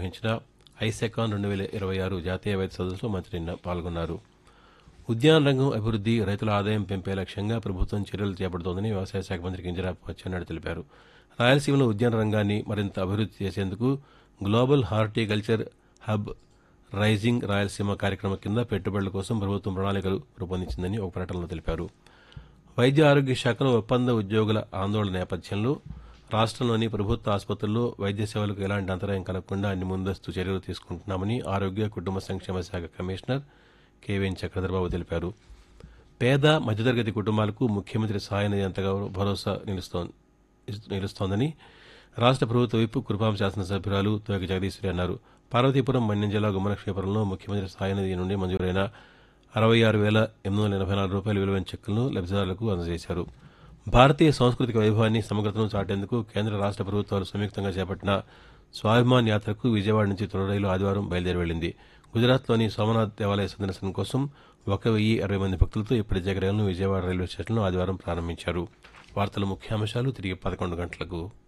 నిర్వహించిన ఐసెకాన్ రెండు వేల ఇరవై ఆరు జాతీయ వైద్య సదస్సులో మంత్రి నిన్న పాల్గొన్నారు ఉద్యాన రంగం అభివృద్ది రైతుల ఆదాయం పెంపే లక్ష్యంగా ప్రభుత్వం చర్యలు చేపడుతోందని వ్యవసాయ శాఖ మంత్రి కింజరాపు అచ్చెన్నాయుడు తెలిపారు రాయలసీమలో ఉద్యాన రంగాన్ని మరింత అభివృద్ది చేసేందుకు global horticulture hub rising Rayalaseema కార్యక్రమం కింద పెట్టుబడుల కోసం ప్రభుత్వం ప్రణాళికలు రూపొందించిందని ఒక ప్రకటనలో తెలిపారు వైద్య ఆరోగ్య శాఖలో ఒప్పంద ఉద్యోగుల ఆందోళన నేపథ్యంలో రాష్ట్రంలోని ప్రభుత్వ ఆసుపత్రుల్లో వైద్య సేవలకు ఎలాంటి అంతరాయం కలగకుండా అన్ని ముందస్తు చర్యలు తీసుకుంటున్నామని ఆరోగ్య కుటుంబ సంక్షేమ శాఖ కమిషనర్ కేవీఎన్ చక్రధరబాబు తెలిపారు పేద మధ్యతరగతి కుటుంబాలకు ముఖ్యమంత్రి సహాయ నిధి ఎంతగానో భరోసా నిలుస్తోంది నిలుస్తోందని రాష్ట్ర ప్రభుత్వ విప్ కృపాం శాసనసభ్యురాలు తోక జగదీశ్వరి అన్నారు పార్వతీపురం మన్యం జిల్లా గుమ్మలక్ష్మీపురంలో ముఖ్యమంత్రి సహాయ నిధి నుండి మంజూరైన అరవై ఆరు వేల ఎనిమిది వందల ఎనభై నాలుగు రూపాయల విలువైన చెక్కులను లబ్దిదారులకు అందజేశారు భారతీయ సాంస్కృతిక వైభవాన్ని సమగ్రతను చాటేందుకు కేంద్ర రాష్ట్ర ప్రభుత్వాలు సంయుక్తంగా చేపట్టిన స్వాభిమాన్ యాత్రకు విజయవాడ నుంచి తొలి రైలు ఆదివారం బయలుదేరి వెళ్లింది గుజరాత్లోని సోమనాథ్ దేవాలయ సందర్శనం కోసం ఒక వెయ్యి అరవై మంది భక్తులతో ఈ ప్రత్యేక రైలును విజయవాడ రైల్వే స్టేషన్లో ఆదివారం ప్రారంభించారు వార్తల ముఖ్యాంశాలు తిరిగి పదకొండు గంటలకు